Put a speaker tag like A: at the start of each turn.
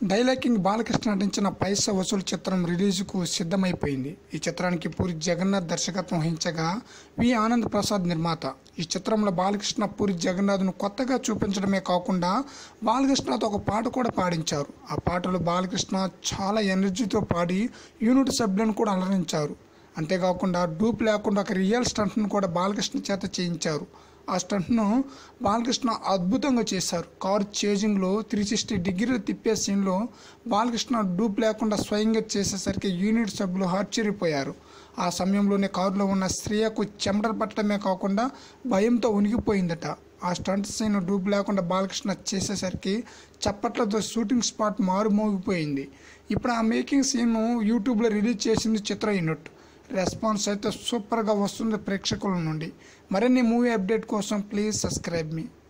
A: డైలాకింగ్ బాలకృష్ణ నటించిన పైసా వసూలు చిత్రం రిలీజుకు సిద్ధమైపోయింది ఈ చిత్రానికి పూరి జగన్నాథ్ దర్శకత్వం వహించగా వి ఆనంద్ ప్రసాద్ నిర్మాత ఈ చిత్రంలో బాలకృష్ణ పూరి జగన్నాథ్ను కొత్తగా చూపించడమే కాకుండా బాలకృష్ణతో ఒక పాట కూడా పాడించారు ఆ పాటలో బాలకృష్ణ చాలా ఎనర్జీతో పాడి యూనిట్ సభ్యులను కూడా అలరించారు అంతేకాకుండా డూప్ లేకుండా ఒక రియల్ స్టంట్ను కూడా బాలకృష్ణ చేత చేయించారు ఆ స్టంట్ను బాలకృష్ణ అద్భుతంగా చేశారు కారు చేజింగ్లో త్రీ సిక్స్టీ డిగ్రీలు తిప్పే సీన్లో బాలకృష్ణ డూప్ లేకుండా స్వయంగా చేసేసరికి యూనిట్ సభ్యులు ఆశ్చర్యపోయారు ఆ సమయంలోనే కారులో ఉన్న శ్రేయకు చెమటలు పట్టడమే కాకుండా భయంతో ఉనికిపోయిందట ఆ స్టంట్ సీన్ డూప్ లేకుండా బాలకృష్ణ చేసేసరికి చప్పట్లతో షూటింగ్ స్పాట్ మారుమోగిపోయింది ఇప్పుడు ఆ మేకింగ్ సీన్ను యూట్యూబ్లో రిలీజ్ చేసింది చిత్ర యూనిట్ రెస్పాన్స్ అయితే సూపర్గా వస్తుంది ప్రేక్షకుల నుండి మరిన్ని మూవీ అప్డేట్ కోసం ప్లీజ్ సబ్స్క్రైబ్ మీ